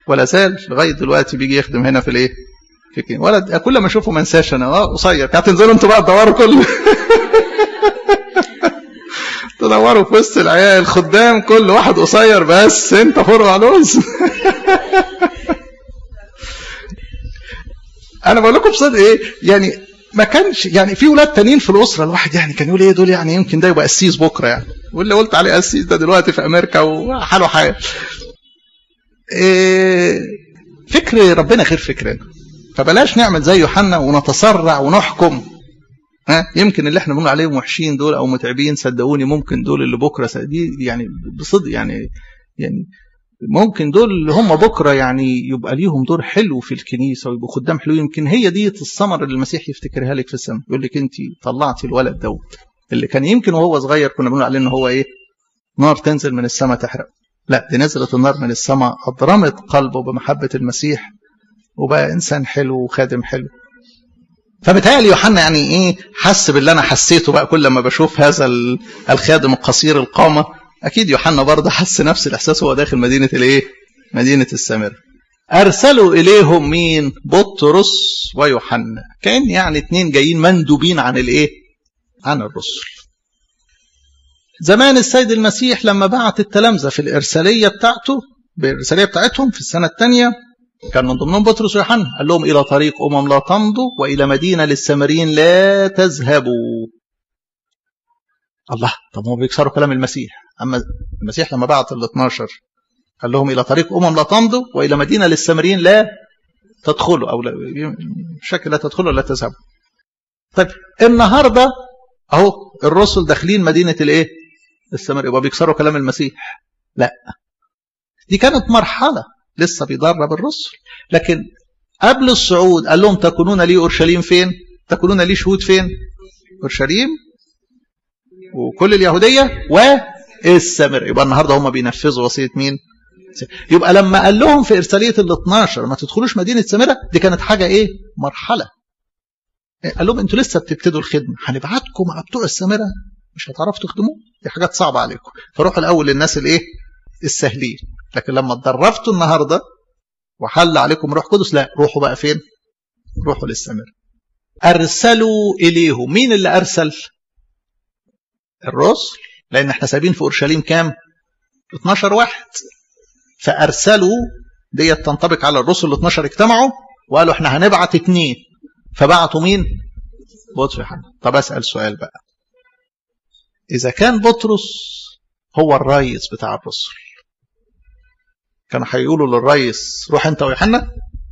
ولا زال لغايه دلوقتي بيجي يخدم هنا في الايه؟ في كين. ولد كل ما اشوفه ما انساش انا اه قصير هتنزلوا انتوا بقى تدوروا كل تدوروا في وسط العيال الخدام كل واحد قصير بس انت فرع علوز انا بقول لكم بصدق ايه يعني ما كانش يعني في ولاد تانيين في الاسره الواحد يعني كان يقول ايه دول يعني يمكن ده يبقى قسيس بكره يعني واللي قلت عليه قسيس ده دلوقتي في امريكا وحاله حال إيه فكر ربنا غير فكرنا فبلاش نعمل زي يوحنا ونتسرع ونحكم ها يمكن اللي احنا بنقول عليهم وحشين دول او متعبين صدقوني ممكن دول اللي بكره دي يعني بصدق يعني يعني ممكن دول اللي هم بكره يعني يبقى ليهم دور حلو في الكنيسه ويبقوا خدام حلو يمكن هي دي الثمره اللي المسيح يفتكرها لك في السماء يقول لك انت طلعتي الولد دوت اللي كان يمكن وهو صغير كنا بنقول عليه ان هو ايه نار تنزل من السماء تحرق لا دي نزلت النار من السماء اضرمت قلبه بمحبه المسيح وبقى انسان حلو وخادم حلو فبالتالي يوحنا يعني ايه حس باللي انا حسيته بقى كل ما بشوف هذا الخادم القصير القامه اكيد يوحنا برضه حس نفس الاحساس وهو داخل مدينه الايه مدينه السامره ارسلوا اليهم مين بطرس ويوحنا كان يعني اتنين جايين مندوبين عن الايه عن الرسل زمان السيد المسيح لما بعت التلامذه في الارساليه بتاعته بالارساليه بتاعتهم في السنه الثانيه كان من ضمنهم بطرس ويوحنا قال لهم الى طريق امم لا تمضوا والى مدينه للسامريين لا تذهبوا الله طب هم بيكسروا كلام المسيح اما المسيح لما بعت ال 12 قال لهم الى طريق امم لا تمضوا والى مدينه للسامريين لا تدخلوا او لا شكل لا تدخلوا ولا تذهبوا طيب النهارده اهو الرسل داخلين مدينه الايه السامريه يبقى بيكسروا كلام المسيح لا دي كانت مرحله لسه بيدرب الرسل لكن قبل الصعود قال لهم تكونون لي اورشليم فين تكونون لي شهود فين اورشليم وكل اليهوديه والسامره يبقى النهارده هم بينفذوا وصيه مين يبقى لما قال لهم في ارساليه ال 12 ما تدخلوش مدينه سامره دي كانت حاجه ايه مرحله قال لهم انتوا لسه بتبتدوا الخدمه هنبعتكم مع بتوع السامره مش هتعرفوا تخدموا دي حاجات صعبه عليكم فروحوا الاول للناس الايه السهلين لكن لما اتدربتوا النهارده وحل عليكم روح قدس لا روحوا بقى فين روحوا للسامره ارسلوا اليهم مين اللي ارسل الرسل لان احنا سايبين في اورشليم كام 12 واحد فارسلوا ديت تنطبق على الرسل ال 12 اجتمعوا وقالوا احنا هنبعت اثنين فبعتوا مين بطرس ويوحنا طب اسال سؤال بقى اذا كان بطرس هو الرئيس بتاع الرسل كانوا هيقولوا للرئيس روح انت ويوحنا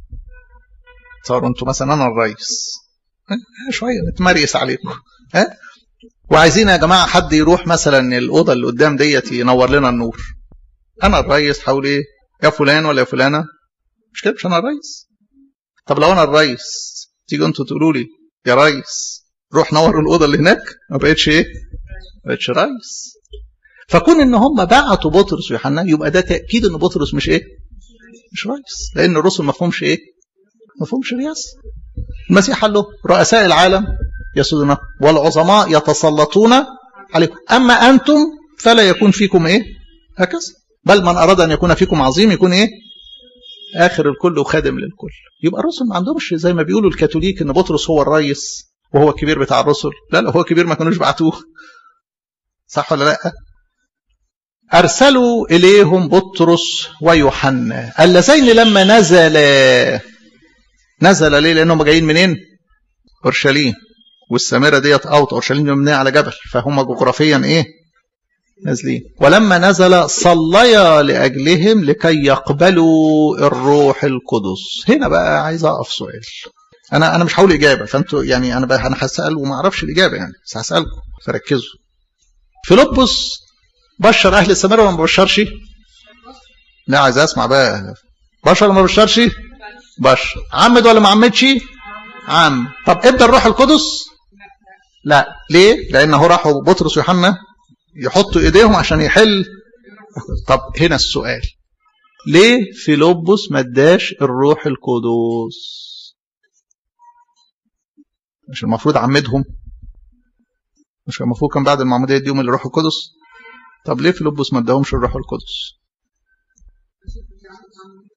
تصوروا انتوا مثلا انا الرئيس شويه نتمريس عليكم ها وعايزين يا جماعه حد يروح مثلا الاوضه اللي قدام ديت ينور لنا النور انا الرئيس حول ايه يا فلان ولا يا فلانه مش كده مش انا الرئيس طب لو انا الرئيس تيجوا انتوا تقولوا لي يا ريس روح نور الاوضه اللي هناك ما بقتش ايه ما بقتش رئيس فكون ان هم بعتوا بطرس ويوحنا يبقى ده تاكيد ان بطرس مش ايه مش رئيس لان الرسل ما فهمش ايه ما فهمش رئاسه المسيح قال له رؤساء العالم يسودون والعظماء يتسلطون عليكم اما انتم فلا يكون فيكم ايه هكذا بل من اراد ان يكون فيكم عظيم يكون ايه اخر الكل وخادم للكل يبقى الرسل ما عندهمش زي ما بيقولوا الكاثوليك ان بطرس هو الرئيس وهو الكبير بتاع الرسل لا لا هو كبير ما كانوش بعتوه صح ولا لا أرسلوا إليهم بطرس ويوحنا اللذين لما نزل نزل ليه لأنهم جايين منين أورشليم والسامرة ديت أوط أورشليم مبنية على جبل فهم جغرافيا إيه نازلين ولما نزل صليا لأجلهم لكي يقبلوا الروح القدس هنا بقى عايز أقف سؤال أنا أنا مش هقول إجابة فأنتوا يعني أنا بقى أنا هسأل وما أعرفش الإجابة يعني بس هسألكم فركزوا فيلبس بشر اهل السماء ولا ما بشرش لا عايز اسمع بقى بشر ولا ما بشرش بشر عمد ولا ما عمدش عم طب ابدا الروح القدس لا ليه لان هو راحوا بطرس ويوحنا يحطوا ايديهم عشان يحل طب هنا السؤال ليه فيلبس ما اداش الروح القدس مش المفروض عمدهم مش المفروض كان بعد المعموديه يديهم الروح القدس طب ليه فيلبس ما اداهمش الروح القدس